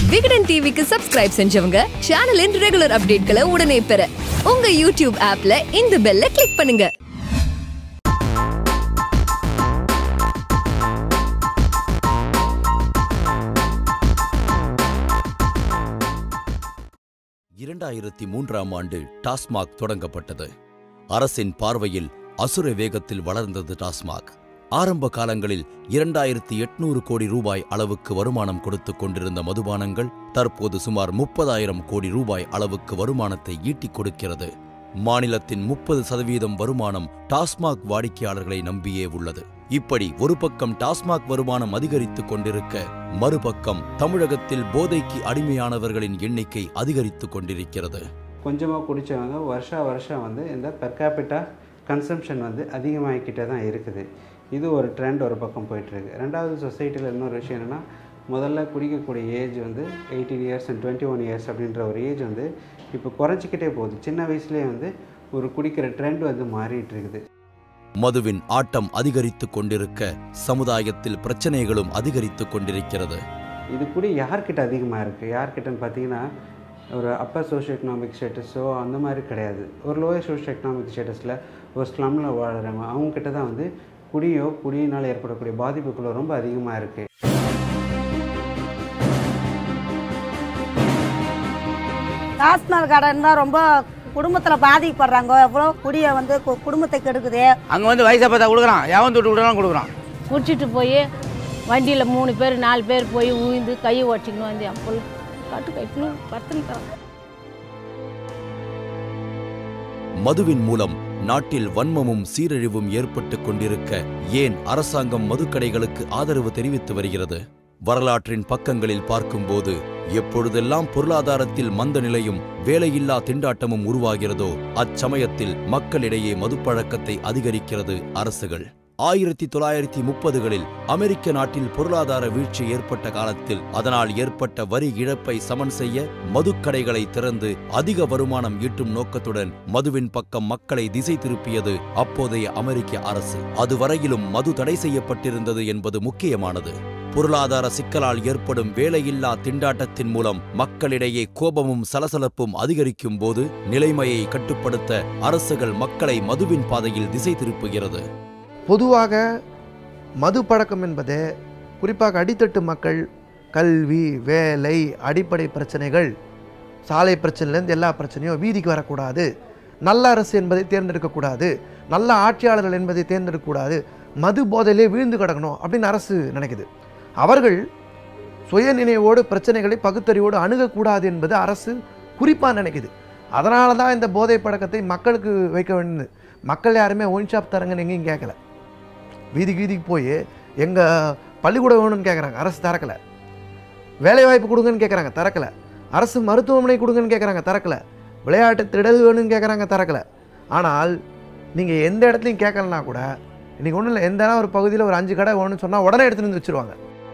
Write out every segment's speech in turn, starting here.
விகடன் டிவிக்கு சப்ஸ்கிரைப் செஞ்சவங்க சேனலின் ரெகுலர் அப்டேட்களை உடனே பெற உங்க யூடியூப் ஆப்ல இந்த பெல்ல கிளிக் பண்ணுங்க இரண்டாயிரத்தி மூன்றாம் ஆண்டு டாஸ்மாக் தொடங்கப்பட்டது அரசின் பார்வையில் அசுர வேகத்தில் வளர்ந்தது டாஸ்மாக் ஆரம்ப காலங்களில் இரண்டாயிரத்தி எட்நூறு கோடி ரூபாய் அளவுக்கு வருமானம் கொடுத்துக் கொண்டிருந்த மதுபானங்கள் தற்போது சுமார் முப்பதாயிரம் கோடி ரூபாய் அளவுக்கு வருமானத்தை ஈட்டிக் கொடுக்கிறது மாநிலத்தின் முப்பது சதவீதம் வருமானம் டாஸ்மாக் வாடிக்கையாளர்களை நம்பியே உள்ளது இப்படி ஒரு பக்கம் டாஸ்மாக் வருமானம் அதிகரித்துக் கொண்டிருக்க மறுபக்கம் தமிழகத்தில் போதைக்கு அடிமையானவர்களின் எண்ணிக்கை அதிகரித்துக் கொண்டிருக்கிறது கொஞ்சமாக குடித்தவங்க வருஷா வருஷம் வந்து இந்த பெர் கேபிட்டா கன்சம்ஷன் வந்து அதிகமாகிக்கிட்டே தான் இருக்குது இது ஒரு ட்ரெண்ட் ஒரு பக்கம் போயிட்டுருக்கு ரெண்டாவது சொசைட்டியில் இன்னொரு விஷயம் என்னென்னா முதல்ல குடிக்கக்கூடிய ஏஜ் வந்து eighteen years and twenty one years அப்படின்ற ஒரு ஏஜ் வந்து இப்போ குறைச்சிக்கிட்டே போகுது சின்ன வயசுலேயே வந்து ஒரு குடிக்கிற ட்ரெண்ட் வந்து மாறிட்டு இருக்குது மதுவின் ஆட்டம் அதிகரித்துக் கொண்டிருக்க சமுதாயத்தில் பிரச்சனைகளும் அதிகரித்துக் கொண்டிருக்கிறது இது கூட யார்கிட்ட அதிகமாக இருக்குது யார்கிட்டன்னு பார்த்தீங்கன்னா ஒரு அப்பர் சோஷியோ எக்கனாமிக் ஸ்டேட்டஸோ அந்த மாதிரி கிடையாது ஒரு லோயர் சோஷியோ எக்கனாமிக் ஸ்டேட்டஸில் ஒரு ஸ்லம்மில் வாழ்கிறவங்க அவங்கக்கிட்ட தான் வந்து குடியோ குடியினால் ஏற்படக்கூடிய பாதிப்புகளோ ரொம்ப அதிகமாக இருக்குது டாஸ்மாக் கடன் தான் ரொம்ப குடும்பத்தில் பாதிக்கப்படுறாங்க எவ்வளோ குடியை வந்து கு- குடும்பத்தை கெடுக்குது அங்கே வந்து வயசை பார்த்தா கொடுக்குறான் எவன் தொட்டு விடுறான் கொடுக்குறான் குடிச்சிட்டு போய் வண்டியில் மூணு பேர் நாலு பேர் போய் உயிந்து கையை உடச்சிக்கணும் வந்து என் பொண்ணு கட்டு கட்டணும் பத்துன்னு மதுவின் மூலம் நாட்டில் வன்மமும் சீரழிவும் ஏற்பட்டுக் கொண்டிருக்க ஏன் அரசாங்கம் மதுக்கடைகளுக்கு ஆதரவு தெரிவித்து வருகிறது வரலாற்றின் பக்கங்களில் பார்க்கும்போது எப்பொழுதெல்லாம் பொருளாதாரத்தில் மந்த நிலையும் வேலையில்லா திண்டாட்டமும் உருவாகிறதோ அச்சமயத்தில் மக்களிடையே மதுப்பழக்கத்தை அதிகரிக்கிறது அரசுகள் ஆயிரத்தி தொள்ளாயிரத்தி முப்பதுகளில் அமெரிக்க நாட்டில் பொருளாதார வீழ்ச்சி ஏற்பட்ட காலத்தில் அதனால் ஏற்பட்ட வரி இழப்பை சமன் செய்ய மதுக்கடைகளை திறந்து அதிக வருமானம் ஈட்டும் நோக்கத்துடன் மதுவின் பக்கம் மக்களை திசை திருப்பியது அப்போதைய அமெரிக்க அரசு அதுவரையிலும் மது தடை செய்யப்பட்டிருந்தது என்பது முக்கியமானது பொருளாதார சிக்கலால் ஏற்படும் வேலையில்லா திண்டாட்டத்தின் மூலம் மக்களிடையே கோபமும் சலசலப்பும் அதிகரிக்கும் போது நிலைமையை கட்டுப்படுத்த அரசுகள் மக்களை மதுவின் பாதையில் திசை திருப்புகிறது பொதுவாக மது பழக்கம் என்பது குறிப்பாக அடித்தட்டு மக்கள் கல்வி வேலை அடிப்படை பிரச்சனைகள் சாலை பிரச்சனையிலேருந்து எல்லா பிரச்சனையும் வீதிக்கு வரக்கூடாது நல்ல அரசு என்பதை தேர்ந்தெடுக்கக்கூடாது நல்ல ஆட்சியாளர்கள் என்பதை தேர்ந்தெடுக்கக்கூடாது மது போதையிலே விழுந்து கிடக்கணும் அப்படின்னு அரசு நினைக்குது அவர்கள் சுயநினைவோடு பிரச்சனைகளை பகுத்தறிவோடு அணுகக்கூடாது என்பது அரசு குறிப்பாக நினைக்குது அதனால தான் இந்த போதை பழக்கத்தை மக்களுக்கு வைக்க வேண்டியது மக்கள் யாருமே ஒயின் ஷாப் தரங்கன்னு எங்கேயும் கேட்கல வீதிக்கு வீதிக்கு போய் எங்கள் பள்ளிக்கூடம் வேணும்னு கேட்குறாங்க அரசு திறக்கலை வேலைவாய்ப்பு கொடுங்கன்னு கேட்குறாங்க திறக்கல அரசு மருத்துவமனை கொடுங்கன்னு கேட்குறாங்க திறக்கல விளையாட்டு திடல் வேணும்னு கேட்குறாங்க திறக்கல ஆனால் நீங்கள் எந்த இடத்துலையும் கேட்கலனா கூட இன்றைக்கி ஒன்றும் இல்லை எந்த ஒரு பகுதியில் ஒரு அஞ்சு கடை வேணும்னு சொன்னால் உடனே எடுத்துகிட்டு வந்து வச்சுருவாங்க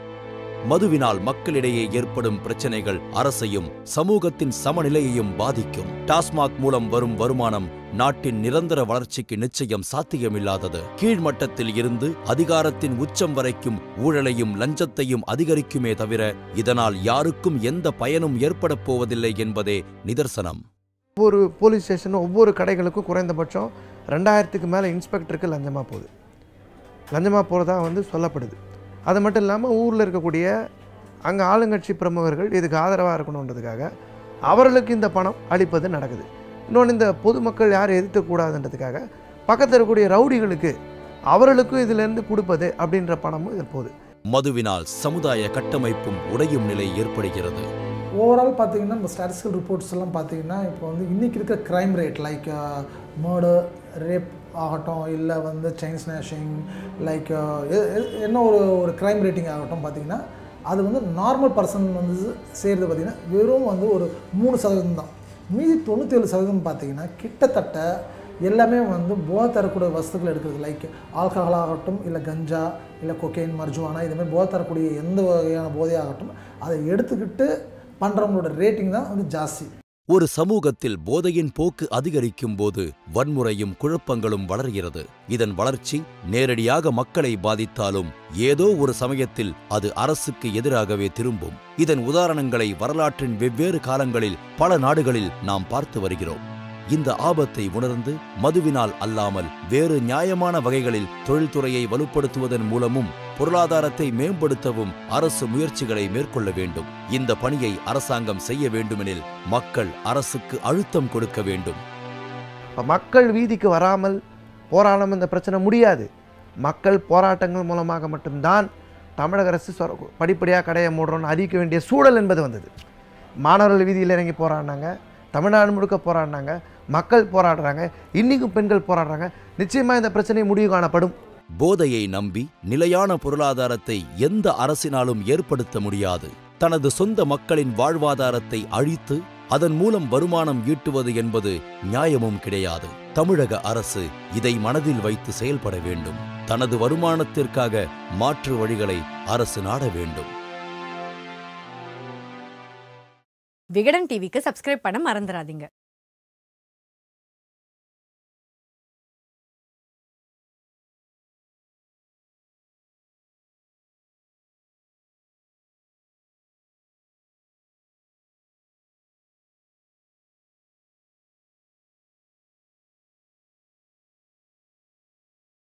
மதுவினால் மக்களிடையே ஏற்படும் பிரச்சனைகள் அரசையும் சமூகத்தின் சமநிலையையும் பாதிக்கும் டாஸ்மாக் மூலம் வரும் வருமானம் நாட்டின் நிரந்தர வளர்ச்சிக்கு நிச்சயம் சாத்தியமில்லாதது கீழ்மட்டத்தில் இருந்து அதிகாரத்தின் உச்சம் வரைக்கும் ஊழலையும் லஞ்சத்தையும் அதிகரிக்குமே தவிர இதனால் யாருக்கும் எந்த பயனும் ஏற்படப் போவதில்லை என்பதே நிதர்சனம் ஒவ்வொரு போலீஸ் ஸ்டேஷனும் ஒவ்வொரு கடைகளுக்கும் குறைந்தபட்சம் ரெண்டாயிரத்துக்கு மேலே இன்ஸ்பெக்டருக்கு லஞ்சமாக போகுது லஞ்சமாக போகிறதா வந்து சொல்லப்படுது அது மட்டும் இல்லாமல் ஊரில் இருக்கக்கூடிய அங்கே ஆளுங்கட்சி பிரமுகர்கள் இதுக்கு ஆதரவாக இருக்கணுன்றதுக்காக அவர்களுக்கு இந்த பணம் அளிப்பது நடக்குது இன்னொன்று இந்த பொதுமக்கள் யாரும் எதிர்க்கக்கூடாதுன்றதுக்காக பக்கத்தில் இருக்கக்கூடிய ரவுடிகளுக்கு அவர்களுக்கும் இதிலேருந்து கொடுப்பது அப்படின்ற பணமும் இதில் போகுது மதுவினால் சமுதாய கட்டமைப்பும் உடையும் நிலை ஏற்படுகிறது ஓவரால் பார்த்தீங்கன்னா இந்த ஸ்டாட்டிஸ்டிக்கல் ரிப்போர்ட்ஸ் எல்லாம் பார்த்தீங்கன்னா இப்போ வந்து இன்றைக்கி இருக்கிற crime rate like murder rape ஆகட்டும் இல்லை வந்து செயின் ஸ்னாஷிங் லைக் என்ன ஒரு ஒரு க்ரைம் ரேட்டிங் ஆகட்டும் பார்த்தீங்கன்னா அது வந்து நார்மல் பர்சன் வந்து செய்கிறது பார்த்திங்கன்னா வெறும் வந்து ஒரு மூணு சதவீதம் தான் மீதி தொண்ணூற்றேழு சதவீதம் பார்த்தீங்கன்னா கிட்டத்தட்ட எல்லாமே வந்து போதை தரக்கூடிய வஸ்துக்கள் எடுக்கிறது லைக் ஆல்கஹால் ஆகட்டும் இல்லை கஞ்சா இல்லை கொக்கைன் மர்ஜுவானா இதுமாதிரி போதை தரக்கூடிய எந்த வகையான போதையாகட்டும் அதை எடுத்துக்கிட்டு பண்ணுறவங்களோட ரேட்டிங் தான் வந்து ஜாஸ்தி ஒரு சமூகத்தில் போதையின் போக்கு அதிகரிக்கும் போது வன்முறையும் குழப்பங்களும் வளர்கிறது இதன் வளர்ச்சி நேரடியாக மக்களை பாதித்தாலும் ஏதோ ஒரு சமயத்தில் அது அரசுக்கு எதிராகவே திரும்பும் இதன் உதாரணங்களை வரலாற்றின் வெவ்வேறு காலங்களில் பல நாடுகளில் நாம் பார்த்து வருகிறோம் இந்த ஆபத்தை உணர்ந்து மதுவினால் அல்லாமல் வேறு நியாயமான வகைகளில் தொழில்துறையை வலுப்படுத்துவதன் மூலமும் பொருளாதாரத்தை மேம்படுத்தவும் அரசு முயற்சிகளை மேற்கொள்ள வேண்டும் இந்த பணியை அரசாங்கம் செய்ய வேண்டுமெனில் மக்கள் அரசுக்கு அழுத்தம் கொடுக்க வேண்டும் இப்போ மக்கள் வீதிக்கு வராமல் போராடாமல் இந்த பிரச்சனை முடியாது மக்கள் போராட்டங்கள் மூலமாக மட்டும்தான் தமிழக அரசு சொர- படிப்படியாக கடையை மூடுறோன்னு அறிவிக்க வேண்டிய சூழல் என்பது வந்தது மாணவர்கள் வீதியில் இறங்கி போராடினாங்க தமிழ்நாடு முழுக்க போராடினாங்க மக்கள் போராடுறாங்க இன்றைக்கும் பெண்கள் போராடுறாங்க நிச்சயமாக இந்த பிரச்சனை முடிவு காணப்படும் போதையை நம்பி நிலையான பொருளாதாரத்தை எந்த அரசினாலும் ஏற்படுத்த முடியாது தனது சொந்த மக்களின் வாழ்வாதாரத்தை அழித்து அதன் மூலம் வருமானம் ஈட்டுவது என்பது நியாயமும் கிடையாது தமிழக அரசு இதை மனதில் வைத்து செயல்பட வேண்டும் தனது வருமானத்திற்காக மாற்று வழிகளை அரசு நாட வேண்டும் விகடன் டிவிக்கு சப்ஸ்கிரைப் பண்ண மறந்துடாதீங்க